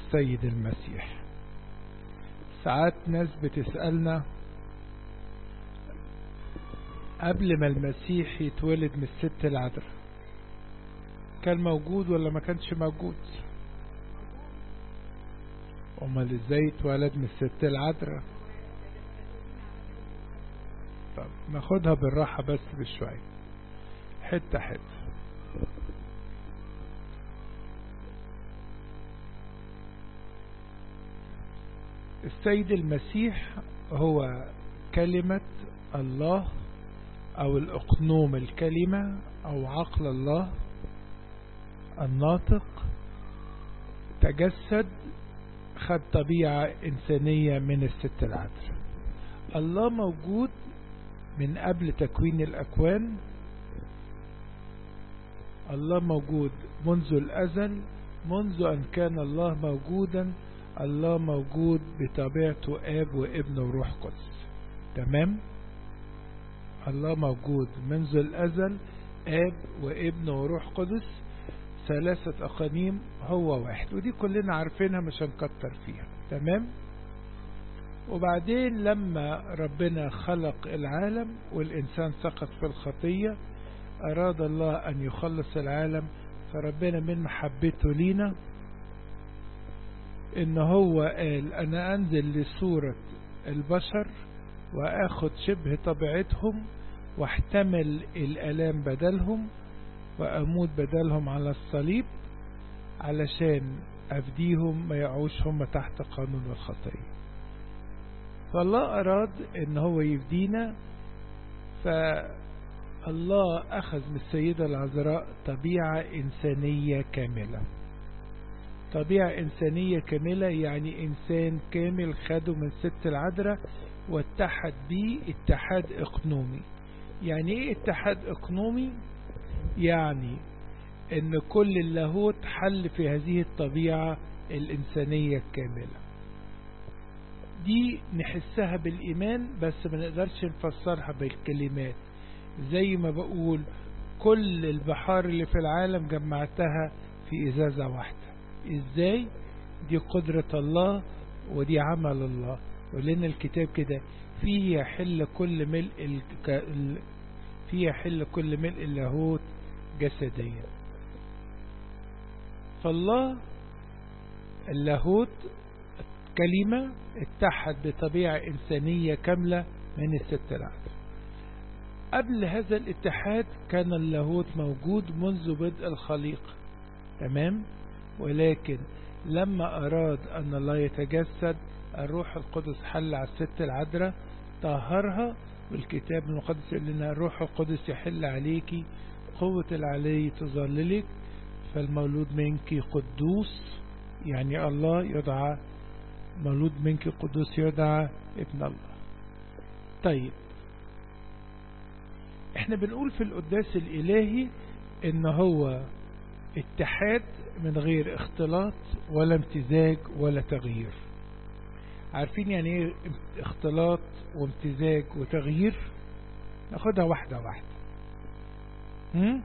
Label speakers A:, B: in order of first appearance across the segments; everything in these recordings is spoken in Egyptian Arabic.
A: السيد المسيح ساعات ناس بتسألنا قبل ما المسيح يتولد من الست العذراء كان موجود ولا ما كانش موجود امال ازاي اتولد من الست العذراء طب ناخدها بالراحة بس بشوية حتة حتة السيد المسيح هو كلمة الله او الاقنوم الكلمة او عقل الله الناطق تجسد خد طبيعة إنسانية من الست العذراء الله موجود من قبل تكوين الأكوان الله موجود منذ الأزل منذ أن كان الله موجودا الله موجود بطبيعته آب وابن وروح قدس تمام الله موجود منذ الأزل آب وابن وروح قدس ثلاثة أقانيم هو واحد ودي كلنا عارفينها مش هنكتر فيها تمام وبعدين لما ربنا خلق العالم والإنسان سقط في الخطية أراد الله أن يخلص العالم فربنا من محبته لينا إن هو قال أنا أنزل لصورة البشر وأخد شبه طبيعتهم واحتمل الألام بدلهم وأموت بدلهم على الصليب علشان أفديهم ما يعوش هم تحت قانون الخطية فالله أراد أن هو يفدينا فالله أخذ من السيدة العذراء طبيعة إنسانية كاملة طبيعة إنسانية كاملة يعني إنسان كامل خده من ست العذراء واتحد به اتحاد إقنومي يعني إيه اتحاد إقنومي يعني ان كل اللاهوت حل في هذه الطبيعة الإنسانية الكاملة دي نحسها بالإيمان بس ما نقدرش نفسرها بالكلمات زي ما بقول كل البحار اللي في العالم جمعتها في إزازة واحدة إزاي دي قدرة الله ودي عمل الله ولأن الكتاب كده فيه يحل كل ملء فيه يحل كل ملء اللاهوت جسديا فالله اللاهوت كلمة اتحد بطبيعة إنسانية كاملة من الست العدد قبل هذا الاتحاد كان اللاهوت موجود منذ بدء الخليقة تمام ولكن لما أراد أن الله يتجسد الروح القدس حل على الست العذراء طهرها والكتاب المقدس يقول لنا الروح القدس يحل عليك قوة العلي تظللك فالمولود منك قدوس يعني الله يدعى مولود منك قدوس يدعى ابن الله طيب احنا بنقول في القداس الالهي ان هو اتحاد من غير اختلاط ولا امتزاج ولا تغيير عارفين يعني ايه اختلاط وامتزاج وتغيير ناخدها واحدة واحدة هم؟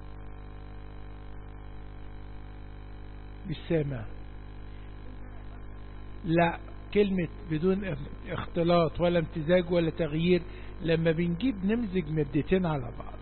A: مش سامع لا كلمة بدون اختلاط ولا امتزاج ولا تغيير لما بنجيب نمزج مادتين على بعض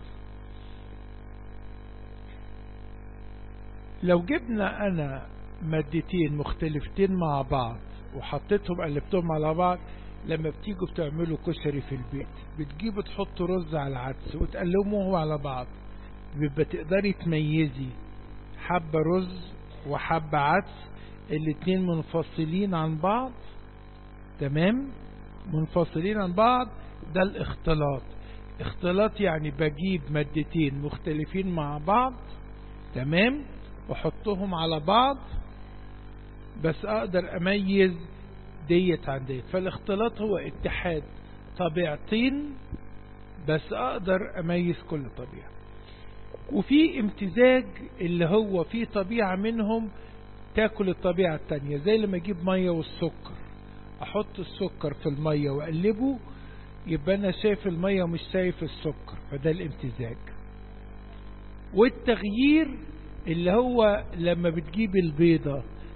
A: لو جبنا انا مادتين مختلفتين مع بعض وحطيتهم قلبتهم على بعض لما بتيجوا بتعملوا كشري في البيت بتجيبوا تحطوا رز على العدس وتقلبوه على بعض بيبقى تقدري تميزي حبة رز وحبة عدس الاتنين منفصلين عن بعض تمام منفصلين عن بعض ده الاختلاط اختلاط يعني بجيب مادتين مختلفين مع بعض تمام وحطهم على بعض بس اقدر اميز ديت عن ديت فالاختلاط هو اتحاد طبيعتين بس اقدر اميز كل طبيعة وفي امتزاج اللي هو في طبيعة منهم تاكل الطبيعة التانية زي لما اجيب مية والسكر احط السكر في المية واقلبه يبقى انا شايف المية ومش شايف السكر فده الامتزاج والتغيير اللي هو لما بتجيب البيضة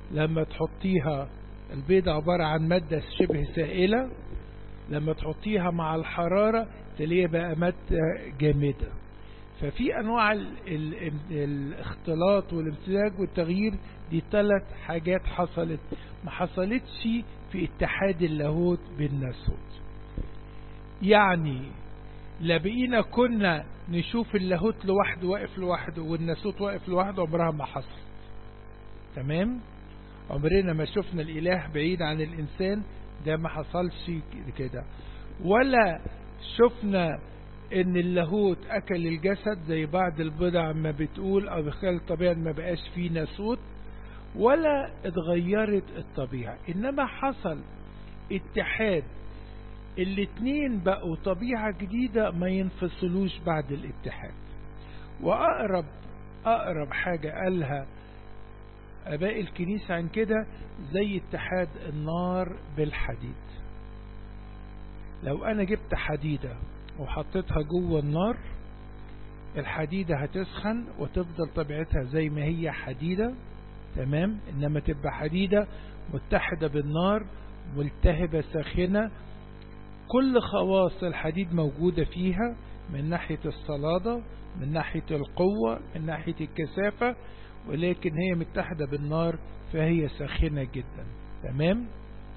A: لما تحطيها البيضة عبارة عن مادة شبه سائلة لما تحطيها مع الحرارة تلاقيها بقى مادة جامدة ففي أنواع ال ال الاختلاط والامتزاج والتغيير دي ثلاث حاجات حصلت ما حصلتش في اتحاد اللاهوت بالناسوت يعني لا بقينا كنا نشوف اللاهوت لوحده واقف لوحده والناسوت واقف لوحده عمرها ما حصل تمام عمرنا ما شفنا الإله بعيد عن الإنسان ده ما حصلش كده ولا شفنا ان اللاهوت اكل الجسد زي بعض البضع ما بتقول او بخلال الطبيعة ما بقاش فيه ناسوت ولا اتغيرت الطبيعة انما حصل اتحاد الاتنين بقوا طبيعة جديدة ما ينفصلوش بعد الاتحاد واقرب اقرب حاجة قالها اباء الكنيسة عن كده زي اتحاد النار بالحديد لو انا جبت حديدة وحطيتها جوه النار الحديدة هتسخن وتفضل طبيعتها زي ما هي حديدة تمام انما تبقى حديدة متحدة بالنار ملتهبة ساخنة كل خواص الحديد موجودة فيها من ناحية الصلادة من ناحية القوة من ناحية الكثافة ولكن هي متحدة بالنار فهي ساخنة جدا تمام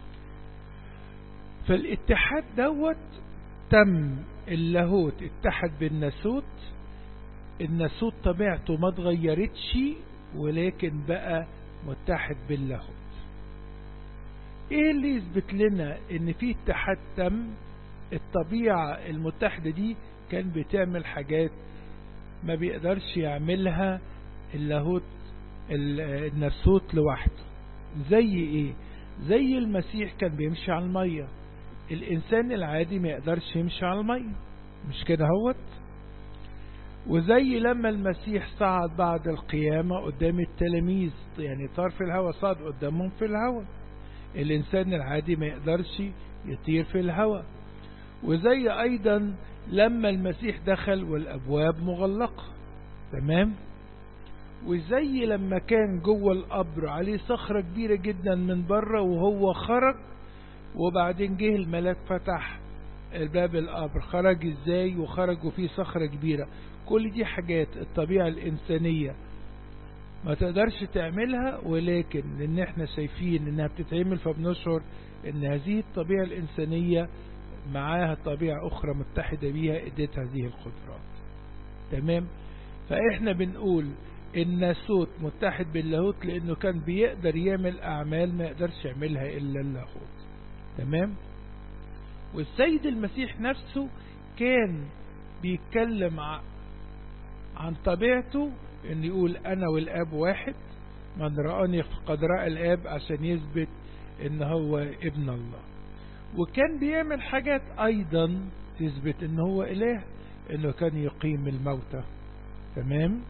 A: فالاتحاد دوت تم اللاهوت اتحد بالناسوت الناسوت طبيعته ما اتغيرتش ولكن بقى متحد باللاهوت ايه اللي يثبت لنا ان في اتحاد تم الطبيعة المتحدة دي كان بتعمل حاجات ما بيقدرش يعملها اللاهوت الناسوت لوحده زي ايه زي المسيح كان بيمشي على المية الانسان العادي ما يقدرش يمشي على المية مش كده هوت وزي لما المسيح صعد بعد القيامة قدام التلاميذ يعني طار في الهواء صعد قدامهم في الهواء الإنسان العادي ما يقدرش يطير في الهواء وزي أيضا لما المسيح دخل والأبواب مغلقة تمام وزي لما كان جوه القبر عليه صخرة كبيرة جدا من بره وهو خرج وبعدين جه الملاك فتح الباب القبر خرج ازاي وخرج وفيه صخرة كبيرة كل دي حاجات الطبيعة الإنسانية ما تقدرش تعملها ولكن لان احنا شايفين انها بتتعمل فبنشعر ان هذه الطبيعة الإنسانية معاها طبيعة أخرى متحدة بيها ادت هذه القدرات تمام فاحنا بنقول الناسوت متحد باللاهوت لانه كان بيقدر يعمل اعمال ما يقدرش يعملها الا اللاهوت تمام والسيد المسيح نفسه كان بيتكلم عن طبيعته ان يقول انا والاب واحد من رآني قد رأى الاب عشان يثبت ان هو ابن الله وكان بيعمل حاجات ايضا تثبت ان هو اله انه كان يقيم الموتى تمام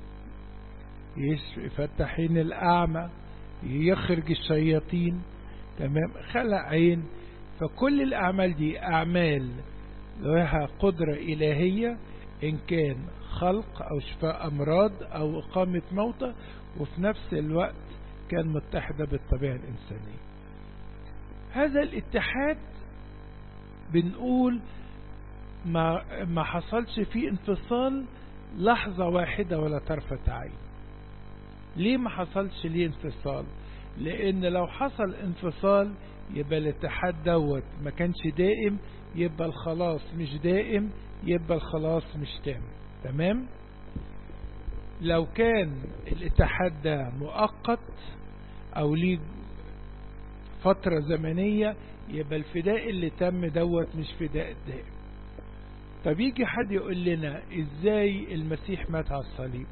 A: يفتح عين الاعمى يخرج الشياطين تمام خلق عين فكل الاعمال دي اعمال لها قدرة الهية ان كان خلق او شفاء امراض او اقامة موتى وفي نفس الوقت كان متحدة بالطبيعة الانسانية هذا الاتحاد بنقول ما, ما حصلش فيه انفصال لحظة واحدة ولا طرفة عين ليه ما حصلش ليه انفصال لان لو حصل انفصال يبقى الاتحاد دوت ما كانش دائم يبقى الخلاص مش دائم يبقى الخلاص مش تام تمام لو كان الاتحاد ده مؤقت او ليه فترة زمنية يبقى الفداء اللي تم دوت مش فداء دائم طب يجي حد يقول لنا ازاي المسيح مات على الصليب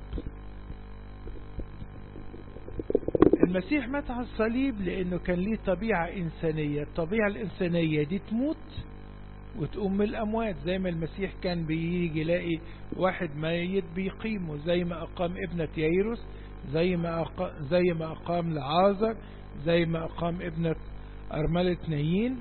A: المسيح مات على الصليب لانه كان ليه طبيعة انسانية الطبيعة الانسانية دي تموت وتقوم من الاموات زي ما المسيح كان بيجي يلاقي واحد ميت بيقيمه زي ما اقام ابنة ييروس زي ما أقام زي ما اقام لعازر زي ما اقام ابنة ارملة نايين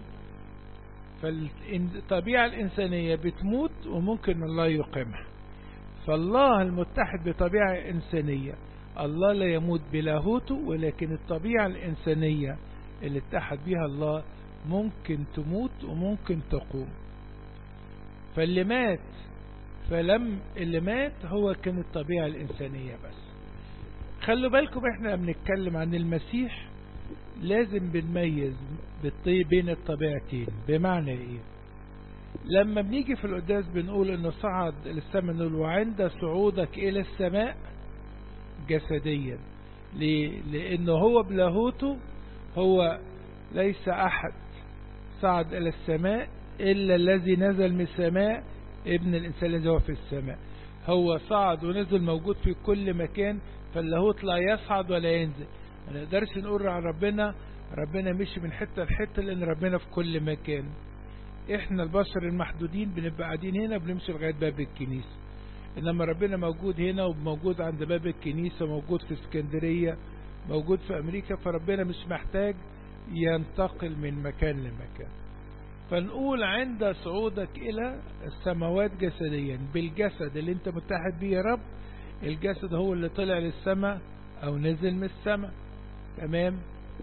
A: فالطبيعة الانسانية بتموت وممكن الله يقيمها فالله المتحد بطبيعة انسانية الله لا يموت بلاهوته ولكن الطبيعة الإنسانية اللي اتحد بها الله ممكن تموت وممكن تقوم فاللي مات فلم اللي مات هو كان الطبيعة الإنسانية بس خلوا بالكم احنا بنتكلم عن المسيح لازم بنميز بين الطبيعتين بمعنى ايه لما بنيجي في القداس بنقول انه صعد للسماء نقول وعند صعودك الى السماء جسديا ليه؟ لانه هو بلاهوته هو ليس احد صعد الى السماء الا الذي نزل من السماء ابن الانسان الذي هو في السماء هو صعد ونزل موجود في كل مكان فاللاهوت لا يصعد ولا ينزل ما نقدرش نقول عن ربنا ربنا مشي من حتة لحتة لأن ربنا في كل مكان احنا البشر المحدودين بنبقى قاعدين هنا بنمشي لغاية باب الكنيسة انما ربنا موجود هنا وموجود عند باب الكنيسة موجود في اسكندرية موجود في امريكا فربنا مش محتاج ينتقل من مكان لمكان فنقول عند صعودك الى السماوات جسديا بالجسد اللي انت متحد بيه يا رب الجسد هو اللي طلع للسماء او نزل من السماء تمام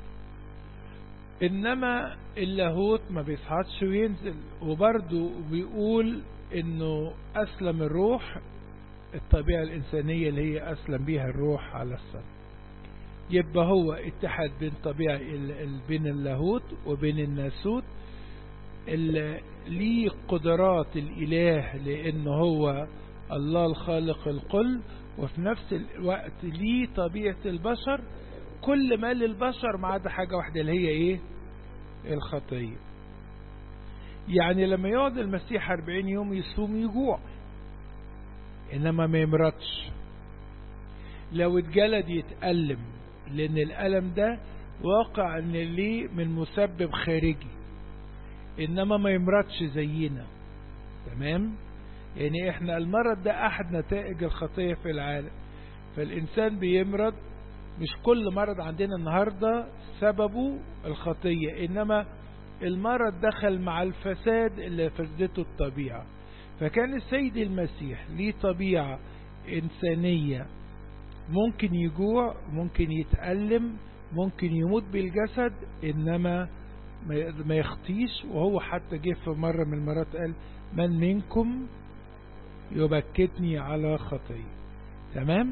A: انما اللاهوت ما بيصعدش وينزل وبرضه بيقول انه اسلم الروح الطبيعة الانسانية اللي هي اسلم بيها الروح على السماء يبقى هو اتحاد بين طبيعة بين اللاهوت وبين الناسوت اللي ليه قدرات الاله لانه هو الله الخالق الكل وفي نفس الوقت ليه طبيعة البشر كل ما للبشر ما عدا حاجة واحدة اللي هي ايه الخطية يعني لما يقعد المسيح 40 يوم يصوم يجوع انما ما يمرضش لو اتجلد يتألم لان الألم ده واقع ان ليه من مسبب خارجي انما ما يمرضش زينا تمام يعني احنا المرض ده احد نتائج الخطية في العالم فالانسان بيمرض مش كل مرض عندنا النهاردة سببه الخطية إنما المرض دخل مع الفساد اللي فسدته الطبيعة فكان السيد المسيح ليه طبيعة إنسانية ممكن يجوع ممكن يتألم ممكن يموت بالجسد إنما ما يخطيش وهو حتى جه في مرة من المرات قال من منكم يبكتني على خطية تمام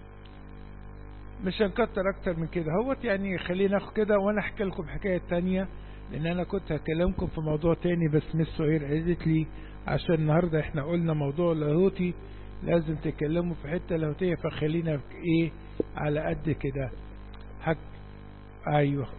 A: مش هنكتر اكتر من كده هوت يعني خلينا ناخد كده وانا احكي لكم حكاية تانية لان انا كنت هكلمكم في موضوع تاني بس مس سهير قالت لي عشان النهاردة احنا قلنا موضوع لاهوتي لازم تتكلموا في حتة لاهوتية فخلينا ايه على قد كده حك ايوه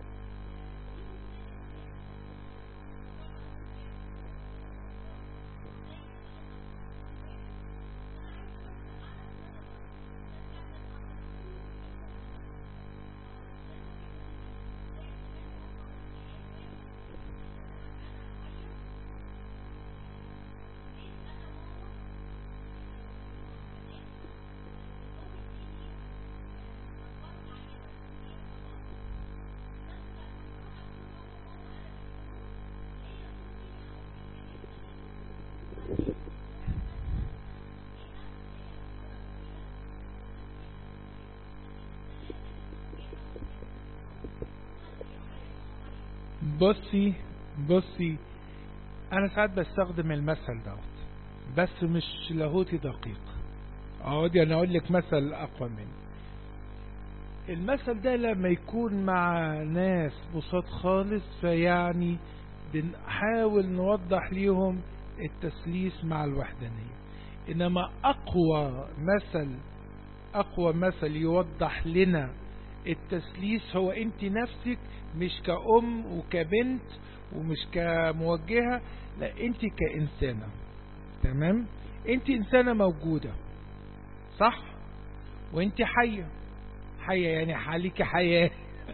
A: بصي بصي انا ساعات بستخدم المثل دوت بس مش لاهوتي دقيق اقعدي انا اقول لك مثل اقوى مني المثل ده لما يكون مع ناس بساط خالص فيعني بنحاول نوضح ليهم التسليس مع الوحدانية انما اقوى مثل اقوى مثل يوضح لنا التسليس هو انت نفسك مش كأم وكبنت ومش كموجهة لا انت كإنسانة تمام انت إنسانة موجودة صح وانت حية حية يعني حالك حياة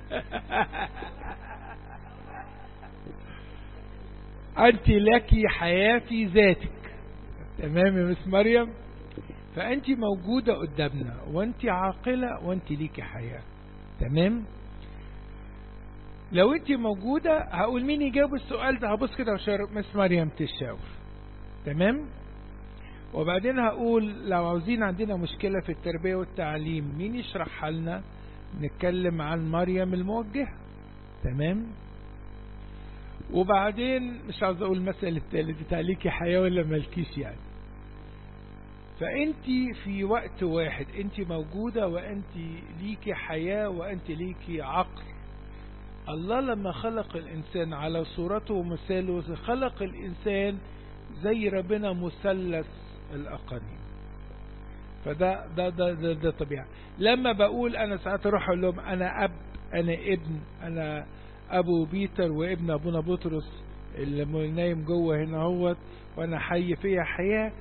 A: أنت لك حياة في ذاتك تمام يا مس مريم فأنت موجودة قدامنا وأنت عاقلة وأنت ليك حياة تمام لو أنت موجودة هقول مين يجاوب السؤال ده هبص كده وشار مس مريم تشاور تمام وبعدين هقول لو عاوزين عندنا مشكلة في التربية والتعليم مين يشرحها لنا نتكلم عن مريم الموجهة تمام وبعدين مش عاوز اقول المسألة التالت بتاع ليكي حياة ولا مالكيش يعني فانت في وقت واحد انت موجودة وانت ليكي حياة وانت ليكي عقل الله لما خلق الانسان على صورته ومثاله خلق الانسان زي ربنا مثلث الاقانيم فده ده ده ده, ده طبيعي لما بقول انا ساعات اروح اقول لهم انا اب انا ابن انا ابو بيتر وابن ابونا بطرس اللي نايم جوه هنا هوت وانا حي فيها حياه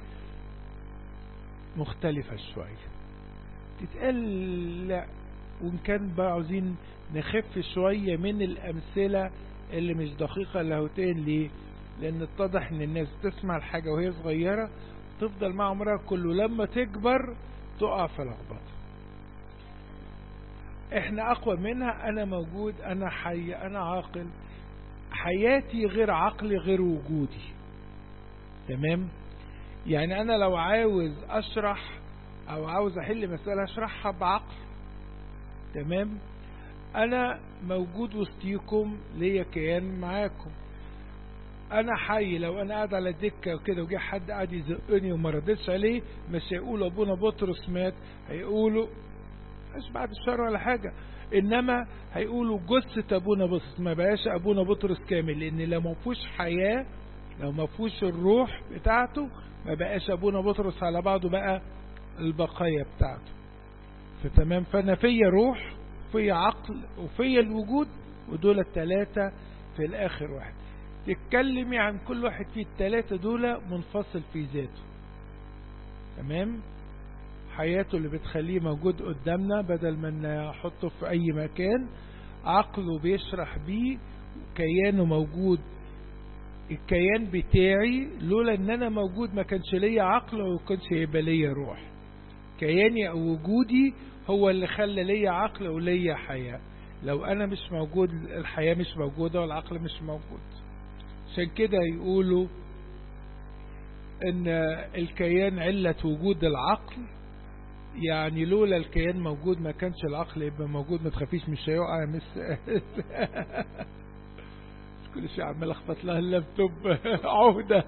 A: مختلفه شويه تتقال لا وان كان بقى عاوزين نخف شويه من الامثله اللي مش دقيقه لاهوتين ليه لان اتضح ان الناس تسمع الحاجه وهي صغيره تفضل مع عمرها كله لما تكبر تقع في لخبطه احنا اقوى منها انا موجود انا حي انا عاقل حياتي غير عقلي غير وجودي تمام يعني انا لو عاوز اشرح او عاوز احل مسألة اشرحها بعقل تمام انا موجود وسطيكم ليا كيان معاكم انا حي لو انا قاعد على دكة وكده وجه حد قاعد يزقني وما ردتش عليه مش هيقولوا ابونا بطرس مات هيقولوا مش بعد الشر ولا حاجة انما هيقولوا جثة ابونا بطرس ما بقاش ابونا بطرس كامل لان لو ما فيهوش حياة لو ما فيهوش الروح بتاعته ما بقاش ابونا بطرس على بعضه بقى البقايا بتاعته فتمام فانا فيا روح فيا عقل وفيا الوجود ودول الثلاثة في الاخر واحد تتكلمي عن كل واحد في الثلاثة دول منفصل في ذاته تمام حياته اللي بتخليه موجود قدامنا بدل ما نحطه في اي مكان عقله بيشرح بيه كيانه موجود الكيان بتاعي لولا ان انا موجود ما كانش ليا عقل وما كانش هيبقى ليا روح كياني او وجودي هو اللي خلى ليا عقل وليا حياة لو انا مش موجود الحياة مش موجودة والعقل مش موجود عشان كده يقولوا ان الكيان علة وجود العقل يعني لولا الكيان موجود ما كانش العقل يبقى موجود ما تخافيش مش هيقع مش كل شيء عمال اخبط لها اللابتوب عهدة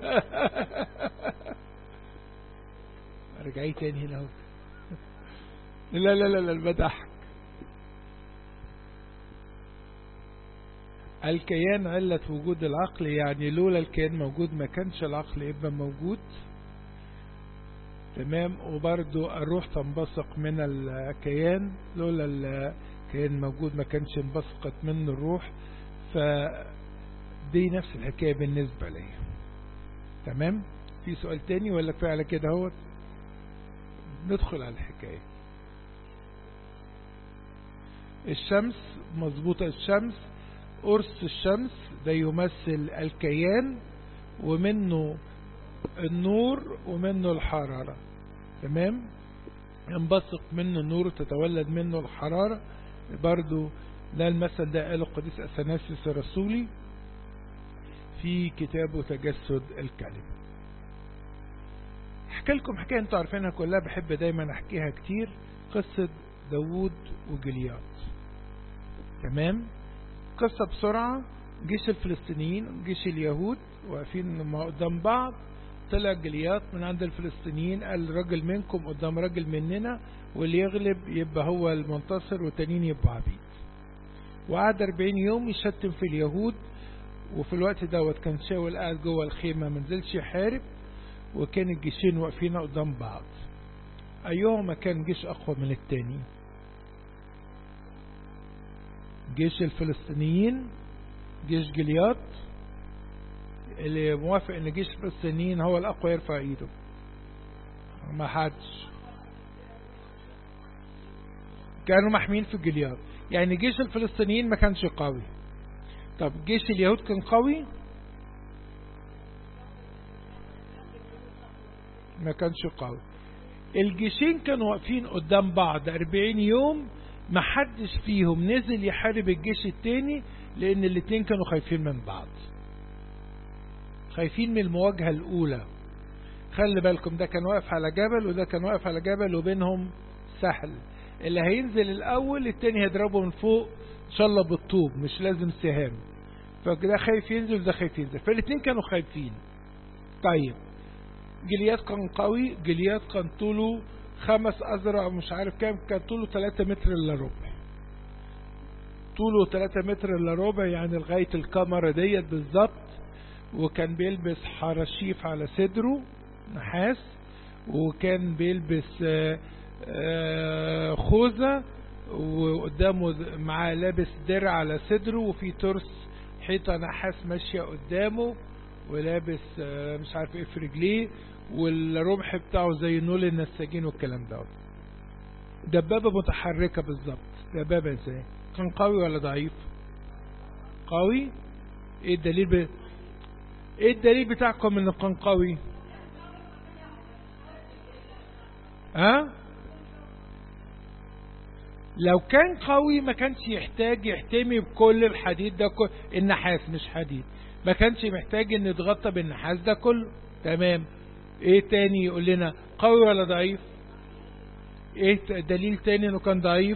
A: رجعي تاني هنا لا لا لا لا بضحك الكيان علة وجود العقل يعني لولا الكيان موجود ما كانش العقل يبقى موجود تمام وبرضو الروح تنبثق من الكيان لولا الكيان موجود ما كانش انبثقت منه الروح فدي نفس الحكاية بالنسبة لي تمام في سؤال تاني ولا كفاية على كده هو ندخل على الحكاية الشمس مظبوطة الشمس قرص الشمس ده يمثل الكيان ومنه النور ومنه الحرارة تمام ينبثق منه النور وتتولد منه الحرارة برضو ده المثل ده قاله القديس أثناسيوس الرسولي في كتابه تجسد الكلمة احكي لكم حكاية انتوا عارفينها كلها بحب دايما احكيها كتير قصة داوود وجليات تمام قصة بسرعة جيش الفلسطينيين جيش اليهود واقفين قدام بعض طلع جليات من عند الفلسطينيين قال رجل منكم قدام رجل مننا واللي يغلب يبقى هو المنتصر والتانيين يبقوا عبيد وقعد 40 يوم يشتم في اليهود وفي الوقت دوت كان شاول قاعد جوه الخيمة منزلش يحارب وكان الجيشين واقفين قدام بعض أيهما كان جيش أقوى من التاني جيش الفلسطينيين جيش جليات اللي موافق ان جيش الفلسطينيين هو الاقوى يرفع ايده ما حدش كانوا محمين في جليات يعني جيش الفلسطينيين ما كانش قوي طب جيش اليهود كان قوي ما كانش قوي الجيشين كانوا واقفين قدام بعض 40 يوم ما حدش فيهم نزل يحارب الجيش التاني لان الاتنين كانوا خايفين من بعض خايفين من المواجهة الاولى خلي بالكم ده كان واقف على جبل وده كان واقف على جبل وبينهم سهل اللي هينزل الاول التاني هيضربه من فوق ان شاء الله بالطوب مش لازم سهام فده خايف ينزل وده خايف ينزل فالاثنين كانوا خايفين طيب جليات كان قوي جليات كان طوله خمس أذرع مش عارف كام كان طوله 3 متر إلا ربع طوله 3 متر إلا ربع يعني لغاية الكاميرا ديت بالظبط وكان بيلبس حراشيف على صدره نحاس وكان بيلبس خوذة وقدامه معاه لابس درع على صدره وفي ترس حيطة نحاس ماشية قدامه ولابس مش عارف ايه في رجليه والرمح بتاعه زي نول النساجين والكلام ده دبابة متحركة بالظبط دبابة ازاي كان قوي ولا ضعيف قوي ايه الدليل ب... ايه الدليل بتاعكم انه كان قوي ها لو كان قوي ما كانش يحتاج يحتمي بكل الحديد ده كل النحاس مش حديد ما كانش محتاج ان يتغطى بالنحاس ده كله تمام ايه تاني يقول لنا قوي ولا ضعيف ايه دليل تاني انه كان ضعيف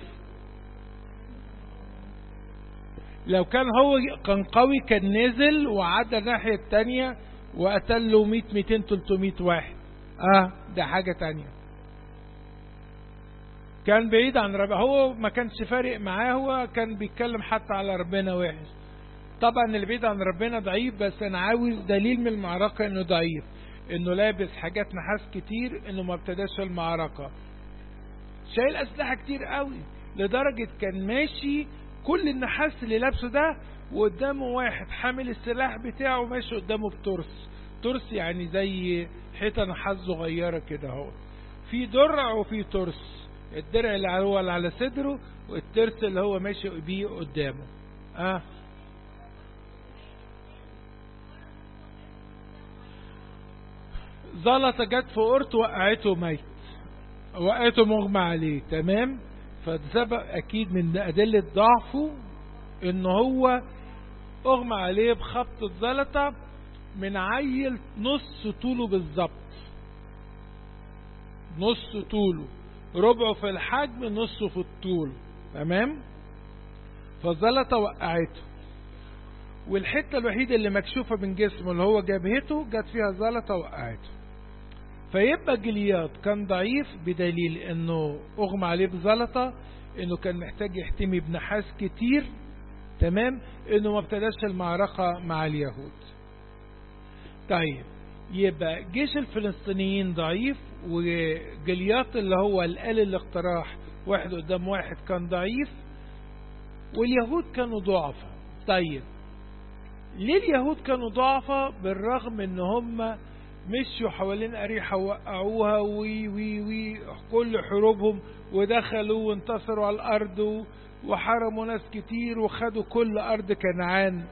A: لو كان هو كان قوي كان نزل وعدى الناحية التانية وقتل له 100 200 300 واحد اه ده حاجة تانية كان بعيد عن ربنا هو ما كانش فارق معاه هو كان بيتكلم حتى على ربنا وحش طبعا اللي بعيد عن ربنا ضعيف بس انا عاوز دليل من المعركة انه ضعيف انه لابس حاجات نحاس كتير انه ما ابتداش المعركة شايل اسلحة كتير قوي لدرجة كان ماشي كل النحاس اللي لابسه ده وقدامه واحد حامل السلاح بتاعه ماشي قدامه بترس ترس يعني زي حيطة نحاس صغيرة كده اهو في درع وفي ترس الدرع اللي هو اللي على صدره والترس اللي هو ماشي بيه قدامه اه زلطة جت في قرط وقعته ميت وقعته مغمى عليه تمام فسبب اكيد من ادلة ضعفه ان هو اغمى عليه بخبطة زلطة من عيل نص طوله بالظبط نص طوله ربعه في الحجم نصه في الطول تمام فالزلطة وقعته والحتة الوحيدة اللي مكشوفة من جسمه اللي هو جبهته جت فيها زلطة وقعته فيبقى جلياد كان ضعيف بدليل انه اغمى عليه بزلطة انه كان محتاج يحتمي بنحاس كتير تمام انه ما ابتداش المعركة مع اليهود طيب يبقى جيش الفلسطينيين ضعيف وجلياط اللي هو الآل الاقتراح واحد قدام واحد كان ضعيف واليهود كانوا ضعفة طيب ليه اليهود كانوا ضعفة بالرغم ان هم مشوا حوالين أريحة ووقعوها وي وي وي كل حروبهم ودخلوا وانتصروا على الأرض وحرموا ناس كتير وخدوا كل أرض كنعان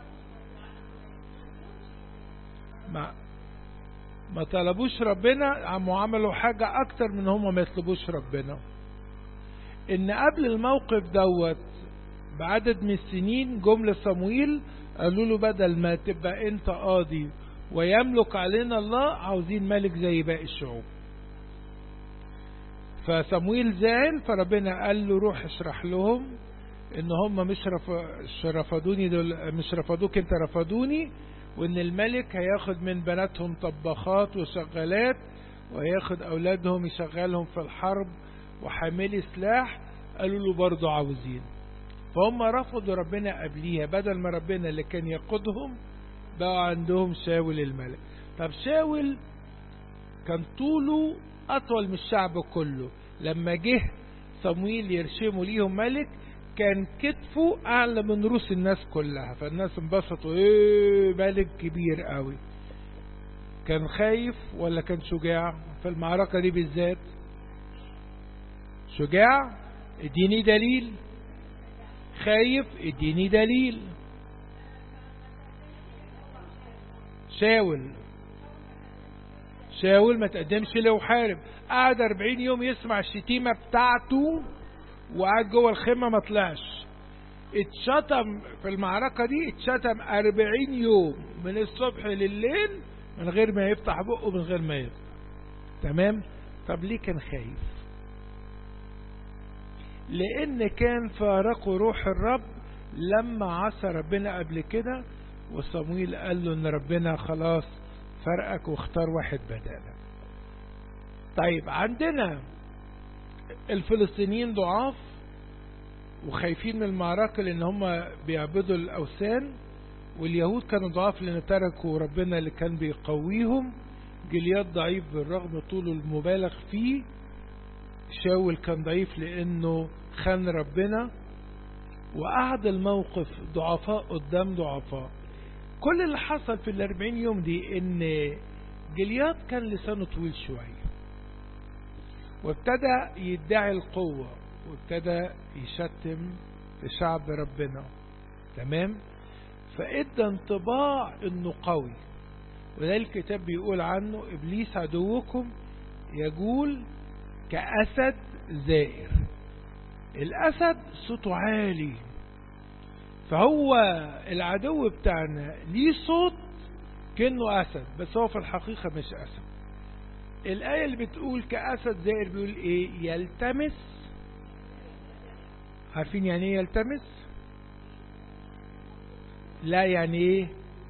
A: ما ما طلبوش ربنا عم عملوا حاجة أكتر من هم ما يطلبوش ربنا إن قبل الموقف دوت بعدد من السنين جملة صمويل قالوا له بدل ما تبقى أنت قاضي ويملك علينا الله عاوزين ملك زي باقي الشعوب فصمويل زعل فربنا قال له روح اشرح لهم ان هم مش رفضوني دول مش رفضوك انت رفضوني وان الملك هياخد من بناتهم طباخات وشغالات وهياخد اولادهم يشغلهم في الحرب وحاملي سلاح قالوا له برضه عاوزين فهم رفضوا ربنا قبليها بدل ما ربنا اللي كان يقودهم بقى عندهم شاول الملك طب شاول كان طوله أطول من الشعب كله لما جه صمويل يرشموا ليهم ملك كان كتفه أعلى من رؤوس الناس كلها فالناس انبسطوا ايه ملك كبير قوي كان خايف ولا كان شجاع في المعركة دي بالذات شجاع اديني دليل خايف اديني دليل شاول شاول ما تقدمش له وحارب قعد 40 يوم يسمع الشتيمة بتاعته وقعد جوه الخيمة ما طلعش اتشتم في المعركة دي اتشتم 40 يوم من الصبح لليل من غير ما يفتح بقه من غير ما يطلع تمام طب ليه كان خايف لان كان فارقه روح الرب لما عصى ربنا قبل كده وصمويل قال له ان ربنا خلاص فرقك واختار واحد بدالك طيب عندنا الفلسطينيين ضعاف وخايفين من المعركة لان هم بيعبدوا الاوثان واليهود كانوا ضعاف لان تركوا ربنا اللي كان بيقويهم جلياد ضعيف بالرغم طوله المبالغ فيه شاول كان ضعيف لانه خان ربنا وقعد الموقف ضعفاء قدام ضعفاء كل اللي حصل في الاربعين يوم دي ان جلياد كان لسانه طويل شوية وابتدى يدعي القوة وابتدى يشتم في شعب ربنا تمام فادى انطباع انه قوي وده الكتاب بيقول عنه ابليس عدوكم يقول كأسد زائر الأسد صوته عالي فهو العدو بتاعنا ليه صوت كأنه أسد بس هو في الحقيقة مش أسد الآية اللي بتقول كأسد زائر بيقول إيه يلتمس عارفين يعني إيه يلتمس لا يعني إيه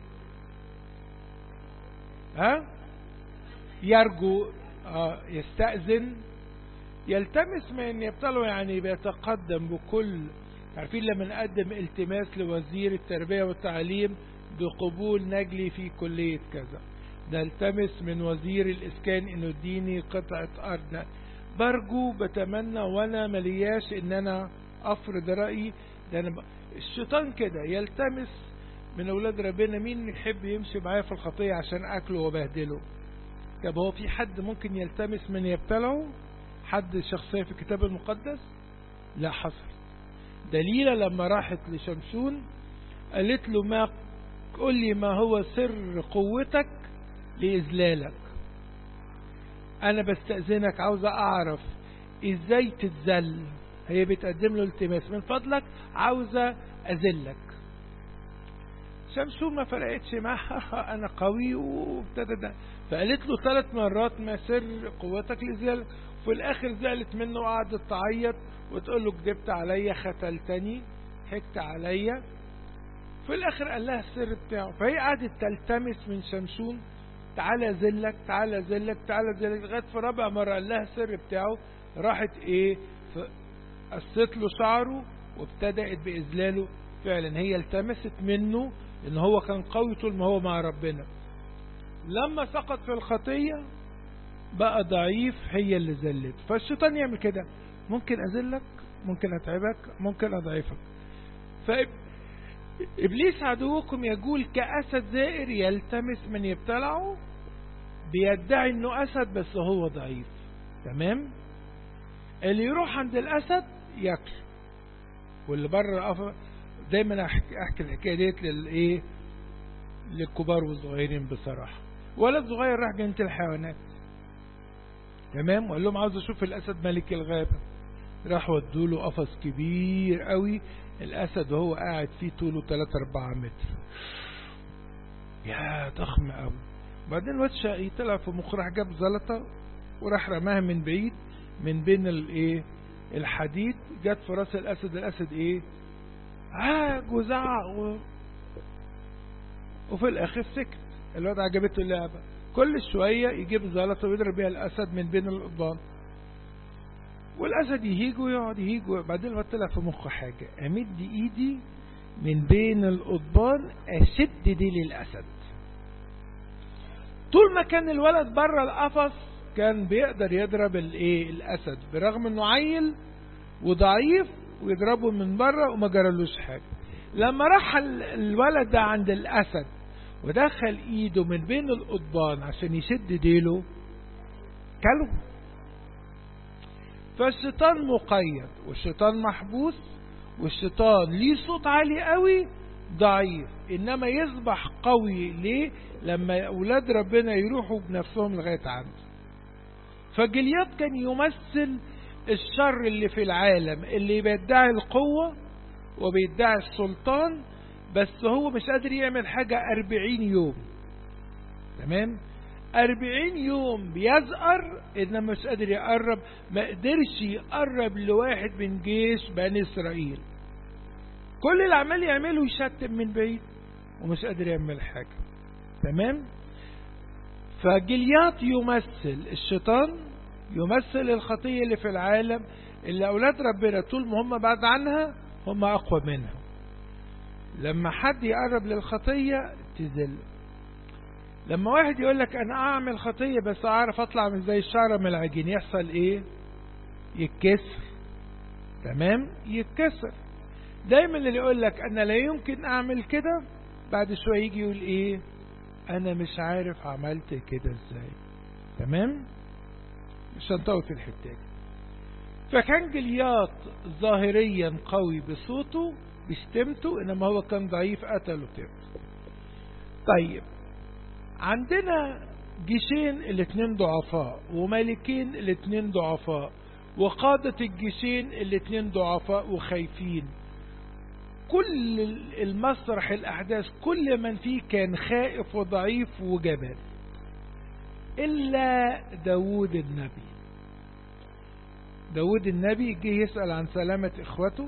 A: ها يرجو آه يستأذن يلتمس من يبطله يعني بيتقدم بكل عارفين لما نقدم التماس لوزير التربية والتعليم بقبول نجلي في كلية كذا نلتمس من وزير الإسكان إنه يديني قطعة أرض برجو بتمنى وأنا ملياش إن أنا أفرض رأيي ده أنا ب... الشيطان كده يلتمس من أولاد ربنا مين يحب يمشي معايا في الخطية عشان أكله وبهدله طب هو في حد ممكن يلتمس من يبتلعه حد شخصية في الكتاب المقدس لا حصل دليلة لما راحت لشمشون قالت له ما قل لي ما هو سر قوتك لإذلالك أنا بستأذنك عاوزة أعرف إزاي تتذل هي بتقدم له التماس من فضلك عاوزة أذلك شمشون ما فرقتش معها أنا قوي وابتدى ده فقالت له ثلاث مرات ما سر قوتك لإذلالك في الآخر زعلت منه وقعدت تعيط وتقول له كذبت عليا ختلتني حكت عليا في الآخر قال لها السر بتاعه فهي قعدت تلتمس من شمشون تعالى زلك تعالى زلك تعالى زلك لغاية في رابع مرة قال لها السر بتاعه راحت ايه قصت له شعره وابتدأت بإذلاله فعلا هي التمست منه ان هو كان قوي طول ما هو مع ربنا لما سقط في الخطية بقى ضعيف هي اللي زلت فالشيطان يعمل كده ممكن أذلك ممكن أتعبك ممكن أضعفك فإبليس عدوكم يقول كأسد زائر يلتمس من يبتلعه بيدعي انه أسد بس هو ضعيف تمام اللي يروح عند الأسد ياكل واللي بره دايما احكي, أحكي الحكايه ديت للايه للكبار والصغيرين بصراحه ولد صغير راح جنينه الحيوانات تمام وقال لهم عاوز اشوف الاسد ملك الغابه راح ودوا له قفص كبير قوي الاسد وهو قاعد فيه طوله 3 4 متر يا ضخم قوي بعدين الواد شقي طلع في مخ راح جاب زلطه وراح رماها من بعيد من بين الايه الحديد جت في راس الاسد الاسد ايه عاج وزعق و... وفي الاخر سكت الواد عجبته اللعبه كل شويه يجيب زلطه ويضرب بيها الاسد من بين القضبان والاسد يهيج ويقعد يهيج وبعدين الواد طلع في مخه حاجه امد ايدي من بين القضبان اشد دي للاسد طول ما كان الولد بره القفص كان بيقدر يضرب الايه الاسد برغم انه عيل وضعيف ويضربه من بره وما جرالوش حاجه لما راح الولد ده عند الاسد ودخل ايده من بين القضبان عشان يشد ديله كله فالشيطان مقيد والشيطان محبوس والشيطان ليه صوت عالي قوي ضعيف انما يصبح قوي ليه لما اولاد ربنا يروحوا بنفسهم لغايه عنده فجلياد كان يمثل الشر اللي في العالم اللي بيدعي القوة وبيدعي السلطان بس هو مش قادر يعمل حاجة أربعين يوم تمام أربعين يوم بيزقر إنما مش قادر يقرب ما قدرش يقرب لواحد من جيش بني إسرائيل كل اللي عمال يعمله يشتم من بعيد ومش قادر يعمل حاجة تمام فجليات يمثل الشيطان يمثل الخطية اللي في العالم اللي أولاد ربنا طول ما هم بعد عنها هم أقوى منها لما حد يقرب للخطية تذل لما واحد يقول لك أنا أعمل خطية بس أعرف أطلع من زي الشعرة من العجين يحصل إيه يتكسر تمام يتكسر دايما اللي يقول لك أنا لا يمكن أعمل كده بعد شوية يجي يقول إيه أنا مش عارف عملت كده إزاي تمام مش هنطول في الحتة دي فكان جلياط ظاهريا قوي بصوته بشتمته انما هو كان ضعيف قتله تبت طيب عندنا جيشين الاثنين ضعفاء وملكين الاثنين ضعفاء وقادة الجيشين الاثنين ضعفاء وخايفين كل المسرح الأحداث كل من فيه كان خائف وضعيف وجبان إلا داود النبي داود النبي جه يسأل عن سلامة إخوته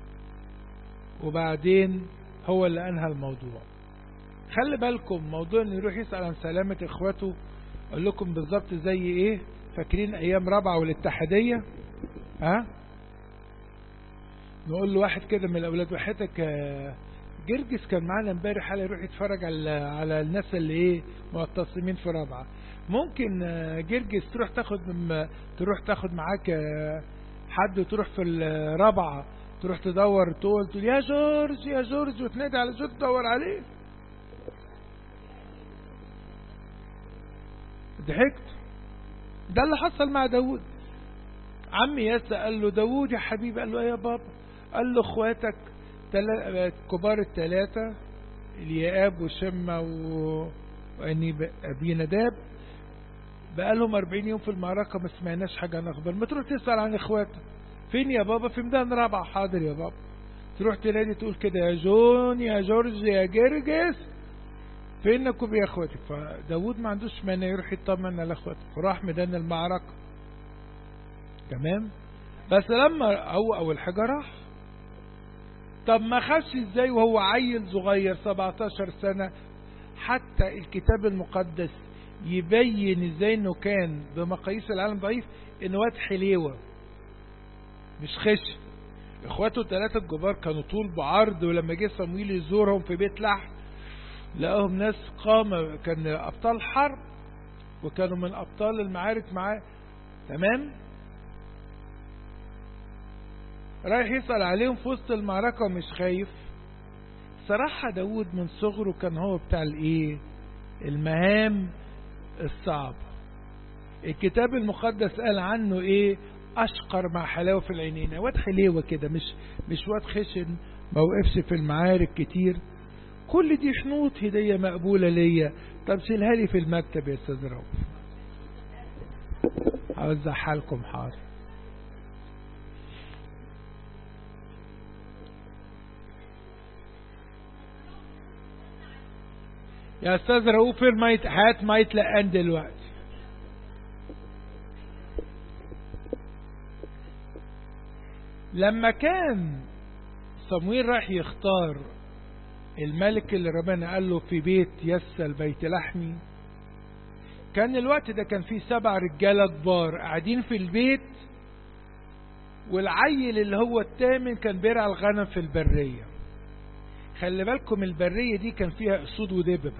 A: وبعدين هو اللي أنهى الموضوع خلي بالكم موضوع انه يروح يسأل عن سلامة إخوته أقول لكم بالظبط زي إيه فاكرين أيام رابعة والاتحادية ها نقول له واحد كده من الأولاد وحياتك جرجس كان معانا امبارح على يروح يتفرج على على الناس اللي ايه معتصمين في رابعه ممكن جرجس تروح تاخد من تروح تاخد معاك حد وتروح في الرابعه تروح تدور تقول تقول يا جورج يا جورج وتنادي على جورج تدور عليه ضحكت ده اللي حصل مع داود عمي ياسا قال له داود يا حبيبي قال له ايه يا بابا قال له اخواتك كبار الثلاثة الياب وشمة وأني أبي نداب بقى لهم 40 يوم في المعركة ما سمعناش حاجة عن أخبار ما تروح تسأل عن إخواتك فين يا بابا في ميدان رابعة حاضر يا بابا تروح تلاقي تقول كده يا جون يا جورج يا جرجس فينكم يا اخواتك فداود ما عندوش مانع يروح يطمن على اخواتك وراح ميدان المعركة تمام بس لما هو اول حاجة راح طب ما خافش ازاي وهو عيل صغير 17 سنة حتى الكتاب المقدس يبين ازاي انه كان بمقاييس العالم ضعيف انه واد حليوة مش خش اخواته الثلاثة الكبار كانوا طول بعرض ولما جه صمويل يزورهم في بيت لحم لقاهم ناس قامة كان ابطال حرب وكانوا من ابطال المعارك معاه تمام رايح يسأل عليهم في وسط المعركة ومش خايف صراحة داود من صغره كان هو بتاع الايه المهام الصعبة الكتاب المقدس قال عنه ايه اشقر مع حلاوة في العينين واد حليوة كده مش مش واد خشن ما وقفش في المعارك كتير كل دي حنوط هدية مقبولة ليا طب شيلها لي في المكتب يا استاذ رؤوف هوزعها لكم حاضر يا استاذ رؤوف الميت هات ميت لقان دلوقتي لما كان صمويل راح يختار الملك اللي ربنا قال له في بيت يسل بيت لحمي كان الوقت ده كان فيه سبع رجاله كبار قاعدين في البيت والعيل اللي هو الثامن كان بيرعى الغنم في البريه خلي بالكم البرية دي كان فيها أسود ودببة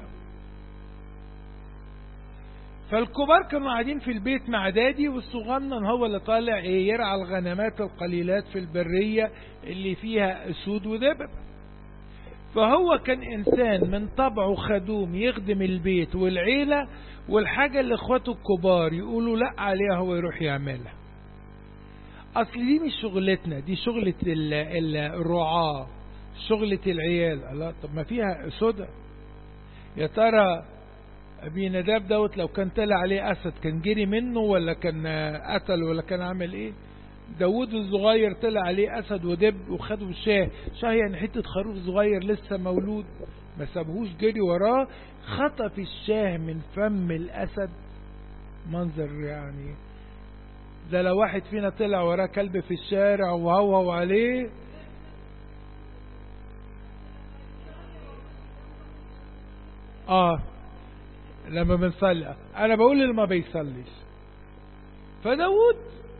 A: فالكبار كانوا قاعدين في البيت مع دادي والصغنن هو اللي طالع ايه يرعى الغنمات القليلات في البرية اللي فيها أسود ودببة فهو كان إنسان من طبعه خدوم يخدم البيت والعيلة والحاجة اللي اخواته الكبار يقولوا لا عليها هو يروح يعملها أصل دي مش شغلتنا دي شغلة الرعاة شغلة العيال الله طب ما فيها سودا يا ترى ابي نداب دوت لو كان طلع عليه اسد كان جري منه ولا كان قتل ولا كان عامل ايه داود الصغير طلع عليه أسد ودب وخدوا شاه شاه يعني حتة خروف صغير لسه مولود ما سابهوش جري وراه خطف الشاه من فم الأسد منظر يعني ده لو واحد فينا طلع وراه كلب في الشارع وهوهو عليه اه لما بنصلي انا بقول اللي ما بيصليش فداود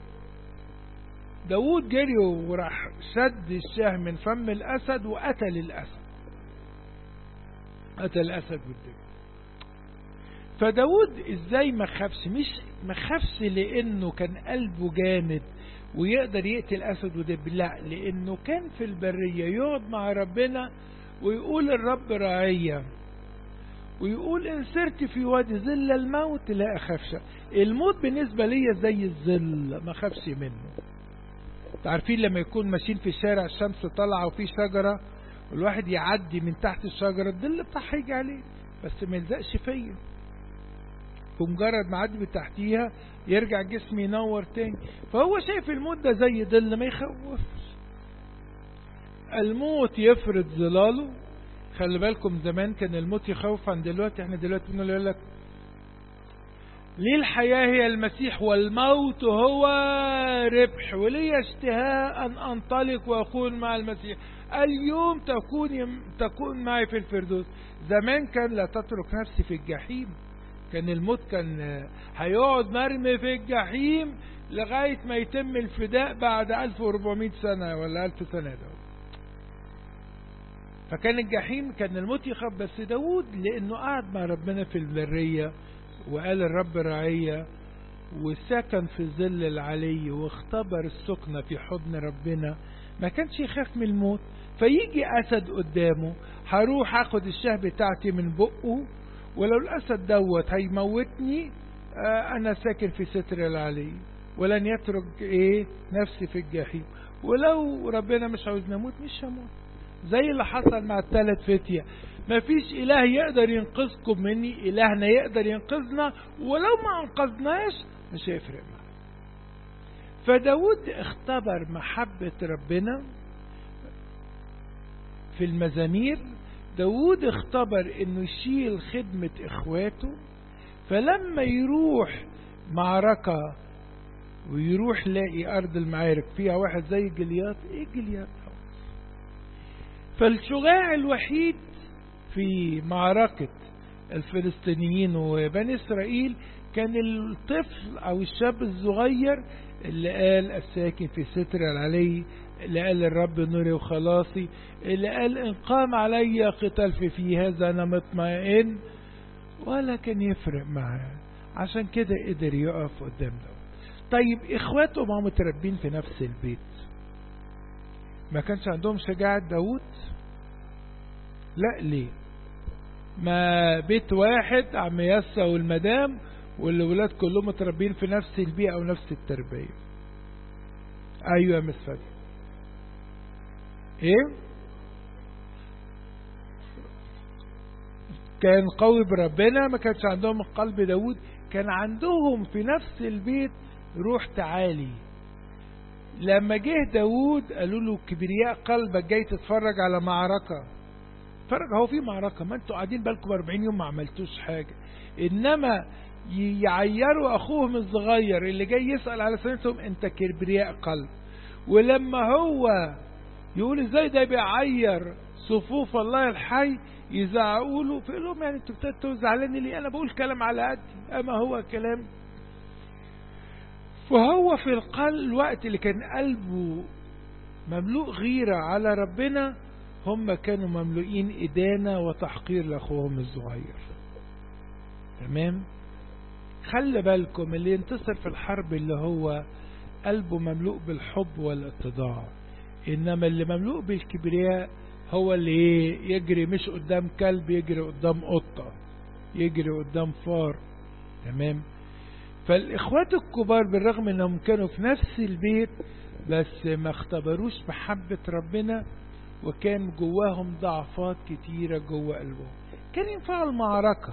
A: داود جري وراح شد الشاه من فم الاسد وقتل الاسد قتل الاسد بالدم فداود ازاي ما خافش مش ما خافش لانه كان قلبه جامد ويقدر يقتل اسد ودب لا لانه كان في البريه يقعد مع ربنا ويقول الرب راعيه ويقول إن سرت في وادي ظل الموت لا أخاف شيء الموت بالنسبة لي زي الظل ما خافش منه تعرفين لما يكون ماشيين في الشارع الشمس طالعة وفي شجرة والواحد يعدي من تحت الشجرة الظل بتاعها يجي عليه بس ما يلزقش فيا بمجرد ما عدي من تحتيها يرجع جسمي ينور تاني فهو شايف الموت ده زي ظل ما يخوفش الموت يفرض ظلاله خلي بالكم زمان كان الموت يخوف عن دلوقتي احنا دلوقتي بنقول يقول لك ليه الحياة هي المسيح والموت هو ربح ولي اشتهاء أن أنطلق وأكون مع المسيح اليوم تكون يم تكون معي في الفردوس زمان كان لا تترك نفسي في الجحيم كان الموت كان هيقعد مرمي في الجحيم لغاية ما يتم الفداء بعد 1400 سنة ولا 1000 سنة ده فكان الجحيم كان الموت يخاف بس داود لأنه قعد مع ربنا في البرية وقال الرب رعية وسكن في ظل العلي واختبر السكنة في حضن ربنا ما كانش يخاف من الموت فيجي أسد قدامه هروح أخد الشه بتاعتي من بقه ولو الأسد دوت هيموتني آه أنا ساكن في ستر العلي ولن يترك إيه نفسي في الجحيم ولو ربنا مش عاوز نموت مش هموت زي اللي حصل مع الثلاث فتية مفيش إله يقدر ينقذكم مني إلهنا يقدر ينقذنا ولو ما أنقذناش مش هيفرق معنا فداود اختبر محبة ربنا في المزامير داود اختبر انه يشيل خدمة اخواته فلما يروح معركة ويروح لاقي ارض المعارك فيها واحد زي جليات ايه جليات فالشجاع الوحيد في معركة الفلسطينيين وبني إسرائيل كان الطفل أو الشاب الصغير اللي قال الساكن في ستر العلي اللي قال الرب نوري وخلاصي اللي قال إن قام علي قتال في في هذا أنا مطمئن ولا كان يفرق معاه عشان كده قدر يقف قدام داود طيب إخواته ما متربين في نفس البيت ما كانش عندهم شجاعة داود لا ليه ما بيت واحد عم يسا والمدام والولاد كلهم متربين في نفس البيئة أو نفس التربية أيوة يا مس إيه كان قوي بربنا ما كانش عندهم قلب داود كان عندهم في نفس البيت روح تعالي لما جه داود قالوا له كبرياء قلبك جاي تتفرج على معركة اتفرج هو في معركة ما انتوا قاعدين بالكم 40 يوم ما عملتوش حاجة انما يعيروا اخوهم الصغير اللي جاي يسأل على سنتهم انت كبرياء قلب ولما هو يقول ازاي ده بيعير صفوف الله الحي يزعقوا له فيقول لهم يعني انتوا ابتدتوا زعلانين ليه انا بقول كلام على قدي اما هو كلام فهو في القلب الوقت اللي كان قلبه مملوء غيرة على ربنا هم كانوا مملوئين إدانة وتحقير لأخوهم الصغير تمام خلي بالكم اللي ينتصر في الحرب اللي هو قلبه مملوء بالحب والاتضاع إنما اللي مملوء بالكبرياء هو اللي يجري مش قدام كلب يجري قدام قطة يجري قدام فار تمام فالإخوات الكبار بالرغم أنهم كانوا في نفس البيت بس ما اختبروش محبة ربنا وكان جواهم ضعفات كتيرة جوا قلبهم كان ينفعوا المعركة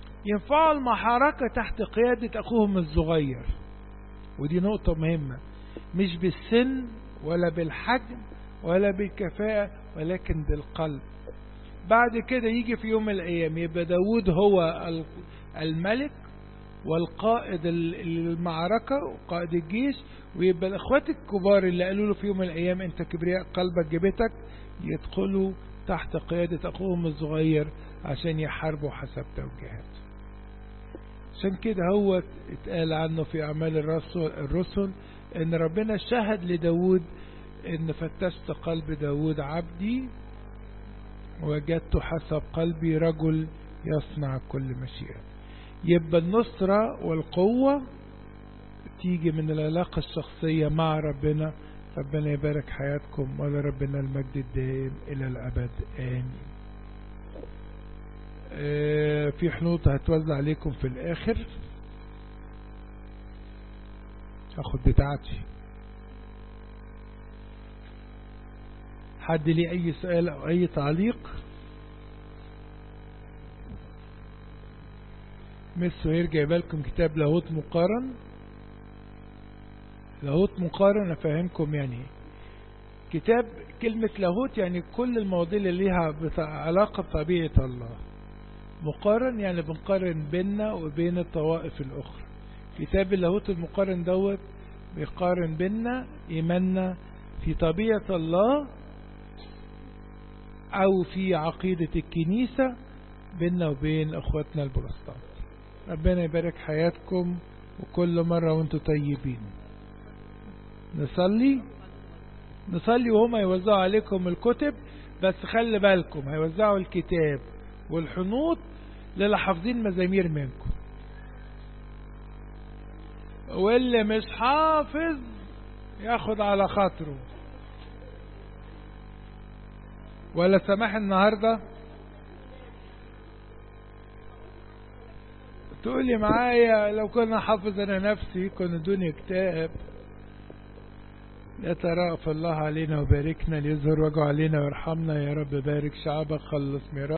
A: ينفعوا المحركة تحت قيادة أخوهم الصغير ودي نقطة مهمة مش بالسن ولا بالحجم ولا بالكفاءة ولكن بالقلب بعد كده يجي في يوم من الأيام يبقى داود هو الملك والقائد المعركة وقائد الجيش ويبقى الأخوات الكبار اللي قالوا له في يوم من الأيام أنت كبرياء قلبك جبتك يدخلوا تحت قيادة أخوهم الصغير عشان يحاربوا حسب توجيهات عشان كده هو اتقال عنه في أعمال الرسل, الرسل ان ربنا شهد لداود ان فتشت قلب داود عبدي وجدت حسب قلبي رجل يصنع كل مشيئة يبقى النصرة والقوة تيجي من العلاقة الشخصية مع ربنا ربنا يبارك حياتكم ولربنا المجد الدائم إلى الأبد آمين آه في حنوط هتوزع عليكم في الآخر هاخد بتاعتي حد ليه أي سؤال أو أي تعليق مس سهير جايبه لكم كتاب لاهوت مقارن لاهوت مقارن افهمكم يعني ايه كتاب كلمة لاهوت يعني كل المواضيع اللي ليها علاقة بطبيعة الله مقارن يعني بنقارن بيننا وبين الطوائف الأخرى كتاب اللاهوت المقارن دوت بيقارن بيننا إيماننا في طبيعة الله أو في عقيدة الكنيسة بيننا وبين أخواتنا البروتستانت ربنا يبارك حياتكم وكل مرة وانتم طيبين نصلي نصلي وهم يوزعوا عليكم الكتب بس خلي بالكم هيوزعوا الكتاب والحنوط للي حافظين مزامير منكم واللي مش حافظ ياخد على خاطره ولا سماح النهارده تقولي معايا لو كنا حافظ انا نفسي كنا دوني كتاب يترأف الله علينا وباركنا ليظهر وجهه علينا ويرحمنا يا رب بارك شعبك خلص ميراث